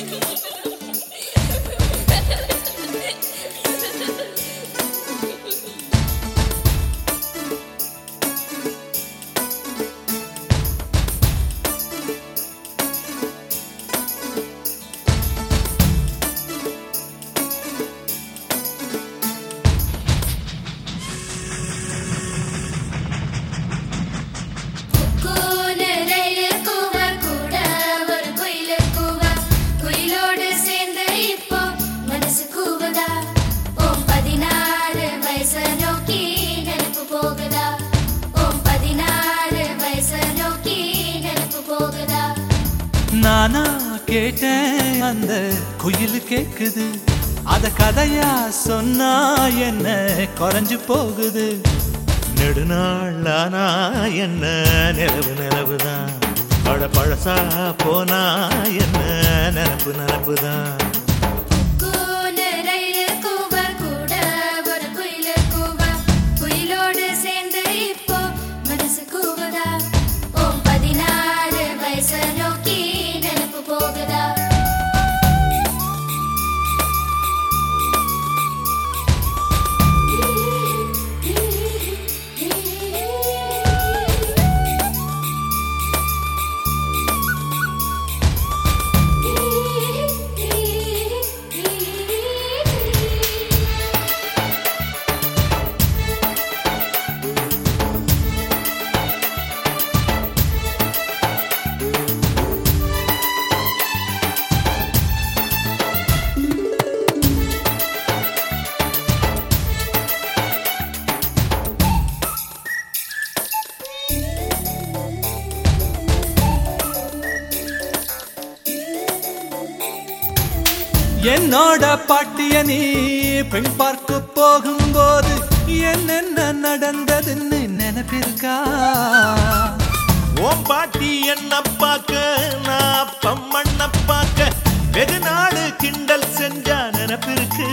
கூனு rail கூவ கூட ஒரு குயிலு கூவ குயிலோடு சேர்ந்து இப்போ மனசு கூவுதா ஓம் பதினாறு வயசு நோக்கி நினைப்பு போகுதா ஓம் பதினாறு வயசு நோக்கி நினைப்பு போகுதா நானா கேட்டேன் அந்த குயில் கேக்குது அத கதையா சொன்னா என்ன குறைஞ்சு போகுது நெடுநாளானா என்ன நிலவு நிலவுதான் பழ பழசா போனா என்ன நினப்பு நினப்புதான் கூனு ரயிலு கூவ கூட ஒரு குயிலு கூவ குயிலோடு சேர்ந்து இப்போ மனசு கூவுதா ஓம் பதினாறு வயசு நோக்கி நினைப்பு போகுதா என்னோட பாட்டிய நீ பெண் பார்க்க போகும்போது என்னென்ன நடந்ததுன்னு நினைப்பிருக்கா ஓம் பாட்டி என்ன பார்க்க நான் அப்பம் மண்ண பார்க்க வெகு நாடு கிண்டல் செஞ்சா நினப்பிருக்கு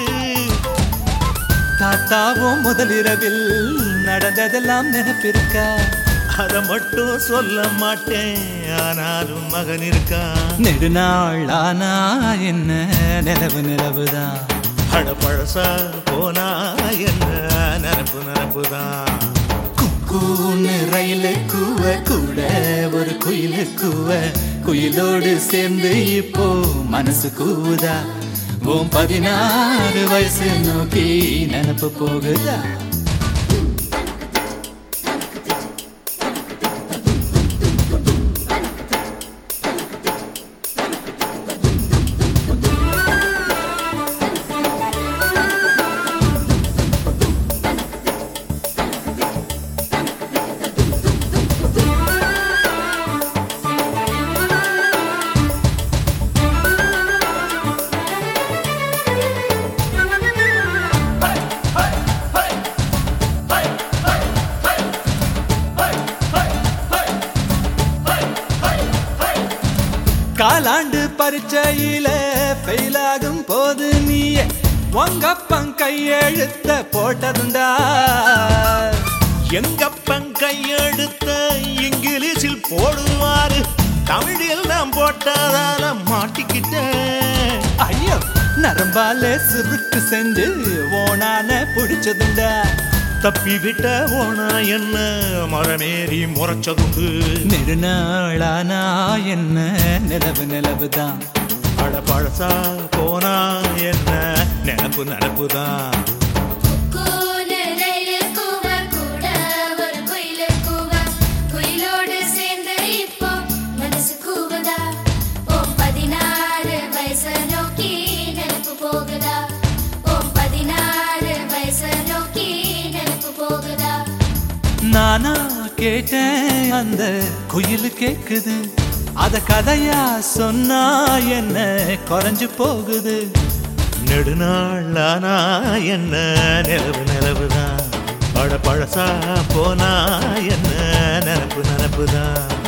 தாத்தாவும் முதலிரவில் நடந்ததெல்லாம் நினைப்பிருக்கா அத மட்டும் சொல்ல மாட்டேன் ஆனாலும் மகன் இருக்கான் நெடுநாள் ஆனா என்ன நிலவு நிலவுதான் அட பழசா போனா என்ன நினப்பு நினப்புதான் குக்கூன்னு ரயிலு கூவ கூட ஒரு குயிலு கூவ குயிலோடு சேர்ந்து இப்போ மனசு கூவுதா உன் பதினாறு வயசு நோக்கி நினப்பு போகுதா காலாண்டு பரீட்சையில ஃபெயிலாகும் போது நீயே உங்கப்பன் கையெழுத்த போட்டதுண்டா எங்கப்பன் கையெடுத்த இங்கிலீஷில் போடுவாரு தமிழில் நான் போட்டதால மாட்டிக்கிட்டேன் ஐயோ நரம்பால சுருக்கு செஞ்சு ஓனான புடிச்சதுண்டா தப்பி விட்ட ஓனா என்ன மரமேறி முறைச்சதுண்டு நெடுநாளானா என்ன நிலவு நிலவுதான் அட பழசா போனா என்ன நினப்பு நினப்புதான் கூனு ரயிலு கூவ கூட ஒரு குயிலு கூவ குயிலோடு சேர்ந்து இப்போ மனசு கூவுதா ஓம் பதினாறு வயசு நோக்கி நினைப்பு போகுதா ஓம் பதினாறு வயசு நோக்கி நினைப்பு போகுதா நானா கேட்டேன் அந்த குயில் கேக்குது அத கதையா சொன்னா என்ன குறைஞ்சு போகுது நெடுநாளானா என்ன நிலவு நிலவுதான் பழ பழசா போனா என்ன நினப்பு நினப்புதான்